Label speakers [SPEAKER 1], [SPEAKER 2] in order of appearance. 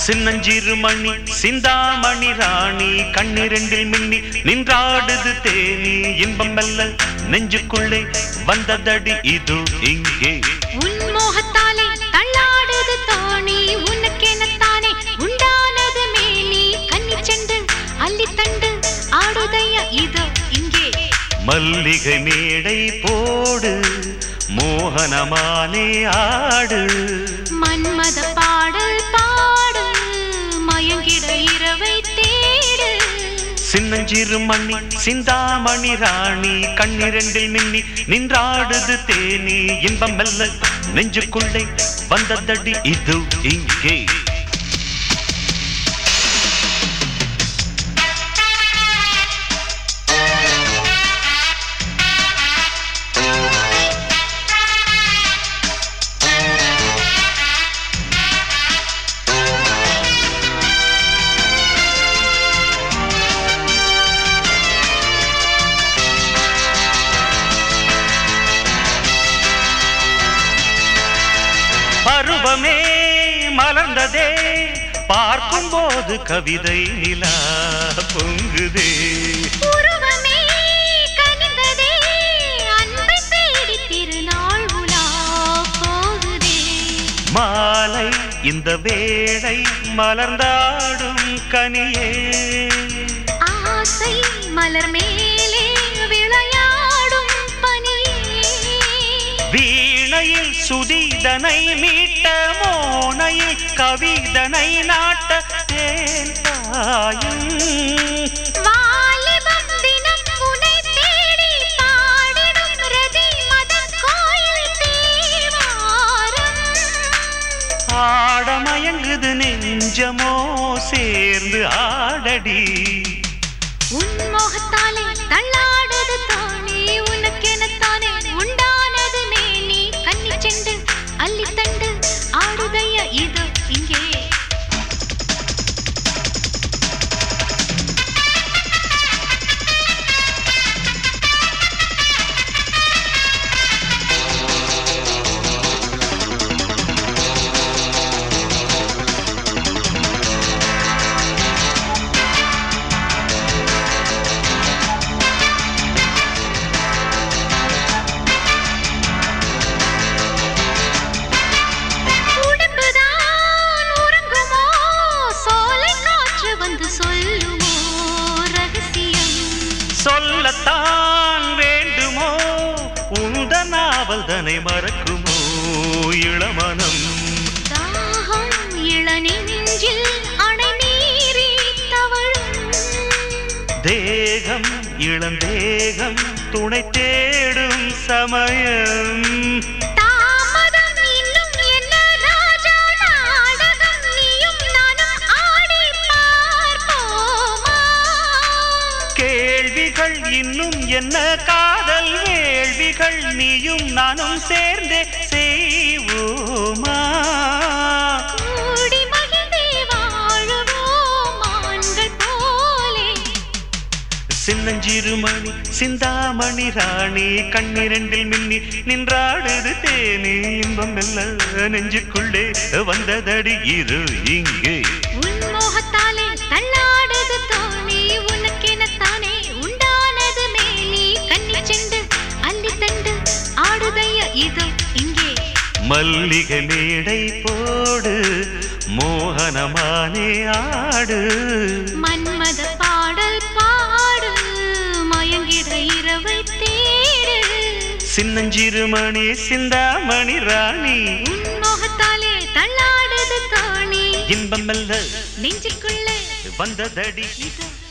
[SPEAKER 1] சின்னஞ்சிறு மணி சிந்தாமணி ராணி கண்ணிரண்டில் மின்னி நின்றாடுது தேனி இன்பம் மெல்ல நெஞ்சுக்குள்ளே வந்ததடி இது இங்கே
[SPEAKER 2] உன் மோகத்தாலே தள்ளாடுது தோணி உனக்கெனத்தானே உண்டானது மேனி கன்னி செண்டு அள்ளித்தண்டு ஆடுதையா இது இங்கே
[SPEAKER 1] மல்லிகை மேடை போடு மோகனமானே ஆடு
[SPEAKER 2] மன்மத பாடல் பாடு மயங்கிட இரவை தேடு
[SPEAKER 1] சின்னஞ்சிறு மணி சிந்தாமணி ராணி கண்ணிரண்டில் மின்னி நின்றாடுது தேனி இன்பம் மெல்ல நெஞ்சுக்குள்ளே வந்ததடி இது இங்கே பருவமே மலர்ந்ததே பார்க்கும்போது கவிதை நிலா பொங்குதே
[SPEAKER 2] உருவமே கனிந்ததே அன்பை தேடி திருநாள் உலா போகுதே
[SPEAKER 1] மாலை இந்த வேளை மலர்ந்தாடும் கனியே
[SPEAKER 2] ஆசை மலர் மேலே விளையாடும் பனியே
[SPEAKER 1] வீணையில் சுதிதனை மீட்ட மோனையில் கவிதனை நாட்ட தேன் பாயும்
[SPEAKER 2] வாலிபம் தினம் உனை தேடி பாடிடும் ரதி மதன் கோயில் தேவாரம்
[SPEAKER 1] ஆடமயங்குது நெஞ்சமோ சேர்ந்து ஆடடி
[SPEAKER 2] உன் மோகத்தாலே தள்ளாடுது தோணி உனக்கெனத்தானே உண்டானது மேனி கன்னி செண்டு அள்ளித்தண்டு ஆடுதைய இது இங்கே உடம்புதான் உறங்குமோ சோலை காற்று வந்து சொல்லுமோ ரகசியம்
[SPEAKER 1] சொல்லத்தான் வேண்டுமோ உந்த நாவல் தனை மறக்குமோ இளமனம்
[SPEAKER 2] தாகம் இளநெஞ்சில் அணை மீறி தவழும்
[SPEAKER 1] தேகம் இளந்தேகம் துணை தேடும் சமயம்
[SPEAKER 2] தாமதம் இன்னும் என்ன ராஜா நாடகம் நீயும் நானும் ஆடி பார்ப்போமா
[SPEAKER 1] கேள்விகள் இன்னும் என்ன காதல் வேள்விகள் நீயும் நானும் சேர்ந்தே செய்வோமா
[SPEAKER 2] கூடி மகிழ்ந்தே வாழுவோம் ஆண்கள் போலே
[SPEAKER 1] சின்னஞ்சிறு மணி சிந்தாமணி ராணி கண்ணிரண்டில் மின்னி நின்றாடுது தேனி இன்பம் மெல்ல நெஞ்சுக்குள்ளே வந்ததடி இரு இங்கே
[SPEAKER 2] உன் மோகத்தாலே தள்ளாடுது தோணி உனக்கெனத்தானே உண்டானது மேனி கன்னி செண்டு அள்ளித்தண்டு ஆடுதைய இது இங்கே
[SPEAKER 1] மல்லிகை மேடை போடு மோகனமானே ஆடு
[SPEAKER 2] மன்மத பாடல் பாடு மயங்கிட இரவை தேடு
[SPEAKER 1] சின்னஞ்சிறு மணி சிந்தாமணி ராணி
[SPEAKER 2] உன் மோகத்தாலே தள்ளாடுது தோணி
[SPEAKER 1] இன்பம் மெல்ல
[SPEAKER 2] நெஞ்சுக்குள்ளே
[SPEAKER 1] வந்ததடி
[SPEAKER 2] இது